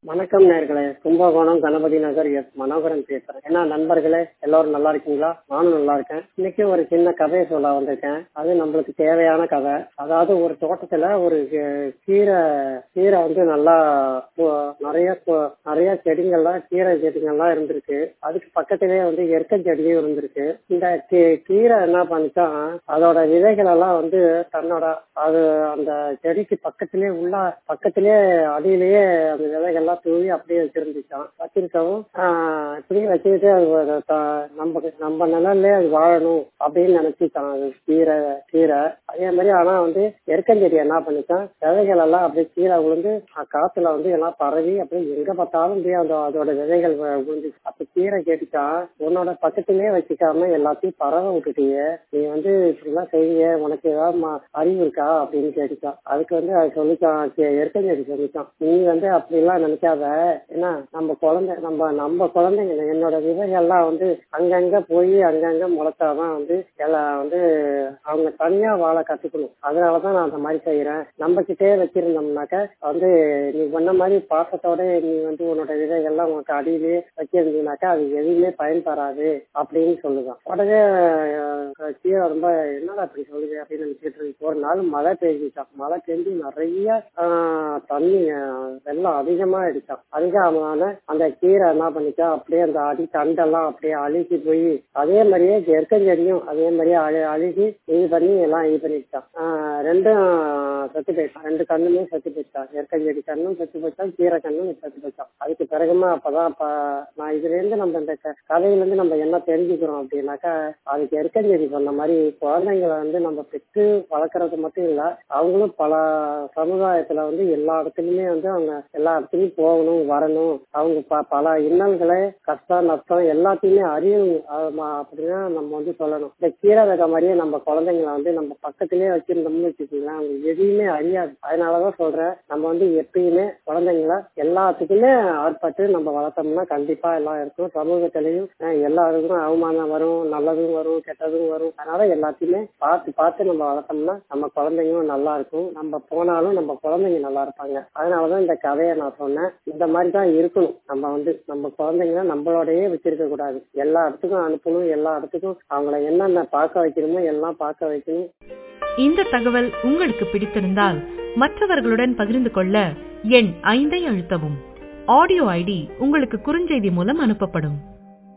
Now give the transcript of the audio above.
வணக்கம் நேர்களே கும்பகோணம் கணபதி நகர் எஸ் மனோகரன் பேசுறேன் என்ன நண்பர்களே எல்லாரும் நல்லா இருக்கீங்களா நானும் நல்லா இருக்கேன் இன்னைக்கு ஒரு சின்ன கதையை சொல்ல வந்திருக்கேன் அது நம்மளுக்கு தேவையான கதை அதாவது ஒரு தோட்டத்துல ஒரு கீ- கீரை கீரை வந்து நல்லா பு- நிறைய பு- நிறைய செடிகள்லாம் கீரை செடிகள்லாம் இருந்திருக்கு அதுக்கு பக்கத்திலேயே வந்து எருக்க செடியும் இருந்திருக்கு இந்த கீ- கீரை என்ன பண்ணிச்சான் அதோட விதைகள் எல்லாம் வந்து தன்னோட அது அந்த செடிக்கு பக்கத்திலேயே உள்ள பக்கத்திலேயே அடியிலேயே அந்த விதைகள்லாம் தூவி அப்படியே வச்சிருந்துச்சான் வச்சிருக்கவும் ஆஹ் இப்படியே வச்சுக்கிட்டு அது ஒரு த- நம்ம நம்ம நிழல்லே அது வாழணும் அப்படின்னு நினைச்சுட்டான் அது கீரை கீரை அதே மாதிரி ஆனா வந்து எருக்கஞ்செடி என்ன பண்ணிச்சான் விதைகள் எல்லாம் அப்படியே கீழே விழுந்து அஹ் காத்துல வந்து எல்லாம் பரவி அப்படியே எங்க பார்த்தாலும் அப்படியே அந்த அதோட விதைகள் வி- விழுந்துச்சு அப்ப கீரை கேட்டுச்சான் உன்னோட பக்கத்திலேயே வச்சுக்காம எல்லாத்தையும் பரவ விட்டுட்டியே நீ வந்து இப்படிலாம் செய்ய உனக்கு ஏதாவது ம- அறிவு இருக்கா அப்படின்னு கேட்டுச்சான் அதுக்கு வந்து அது சொல்லிச்சான் கே- எருக்கஞ்செடி சொல்லிச்சான் நீ வந்து அப்படிலாம் நினைக்காத ஏன்னா நம்ம குழந்தை நம்ம நம்ம குழந்தைங்க என்னோட விதைகள்லாம் வந்து அங்கங்க போய் அங்கங்க முளைச்சாதான் வந்து எல்லாம் வந்து அவங்க தனியா வாழ கத்துக்கணும் அதனாலதான் நான் அந்த மாதிரி செய்யறேன் நம்ம கிட்டே வச்சிருந்தோம்னாக்க வந்து நீ சொன்ன மாதிரி பாசத்தோட நீ வந்து உன்னோட விதைகள்லாம் உனக்கு அடியிலேயே வச்சிருந்தீங்கனாக்கா அது எதுவுமே பயன் தராது அப்படின்னு சொல்லுதான் உடனே அஹ், கீழே ரொம்ப என்னடா அப்படி சொல்லுது அப்படின்னு நினைச்சிட்டு இருக்கு ஒரு நாள் மழை பெய்ஞ்சிச்சான் மழை பெஞ்சு நிறைய ஆஹ், தண்ணி ஆஹ், வெள்ளம் அதிகமா அடிச்சான் அதிகமான அந்த கீரை என்ன பண்ணிச்சா அப்படியே அந்த அடி தண்டெல்லாம் அப்படியே அழுகி போய் அதே மாதிரியே எருக்கஞ்செடியும் அதே மாதிரியே அழு அழுகி இது பண்ணி எல்லாம் இது பண்ணிட்டான் ஆஹ், ரெண்டும் செத்து போயிட்டான் ரெண்டு கண்ணுமே செத்து போயிட்டான் எருக்கஞ்செடி கண்ணும் செத்து போயிட்டான் கீரை கண்ணும் செத்து போயிட்டான் அதுக்கு பிறகுமா அப்பதான் அப்ப நான் இதுல இருந்து நம்ம இந்த க- கதையில இருந்து நம்ம என்ன தெரிஞ்சுக்கிறோம் அப்படின்னாக்கா அதுக்கு எருக்கஞ்செடி சொன்ன மாதிரி குழந்தைங்களை வந்து நம்ம பெற்று வளர்க்கறது மட்டும் இல்ல அவங்களும் பல சமுதாயத்துல வந்து எல்லா இடத்துலயுமே வந்து அவங்க எல்லா இடத்துலயும் போகணும் வரணும் அவங்க ப- பல இன்னல்களை கஷ்டம் நஷ்டம் எல்லாத்தையுமே அறியணும் ஆமா, அப்படின்னா நம்ம வந்து சொல்லணும் இந்த கீரை விதை மாதிரியே நம்ம குழந்தைங்களை வந்து நம்ம பக்கத்திலேயே வச்சிருந்தோம்னு வச்சுக்கோங்களேன் அவங்க எதையுமே அறியாது அதனாலதான் சொல்றேன் நம்ம வந்து எப்பயுமே குழந்தைங்கள எல்லாத்துக்குமே ஆட்பட்டு நம்ம வளர்த்தோம்னா கண்டிப்பா எல்லாம் இருக்கும் சமூகத்திலையும் அஹ், எல்லாருக்கும் அவமானம் வரும் நல்லதும் வரும் கெட்டதும் வரும் அதனால எல்லாத்தையுமே பார்த்து பார்த்து நம்ம வளர்த்தோம்னா நம்ம குழந்தைங்களும் நல்லா இருக்கும் நம்ம போனாலும் நம்ம குழந்தைங்க நல்லா இருப்பாங்க அதனாலதான் இந்த கதையை நான் சொன்னேன் இந்த மாதிரி தான் இருக்கணும் நம்ம வந்து நம்ம குழந்தைங்கள நம்மளோடயே வச்சிருக்க கூடாது எல்லா இடத்துக்கும் அனுப்பணும் எல்லா இடத்துக்கும் அவங்கள என்னென்ன பார்க்க வைக்கணுமோ எல்லாம் பார்க்க வைக்கணும் இந்த தகவல் உங்களுக்கு பிடித்திருந்தால் மற்றவர்களுடன் பகிர்ந்து கொள்ள எண் ஐந்தை அழுத்தவும் ஆடியோ ஐடி உங்களுக்கு குறுஞ்செய்தி மூலம் அனுப்பப்படும்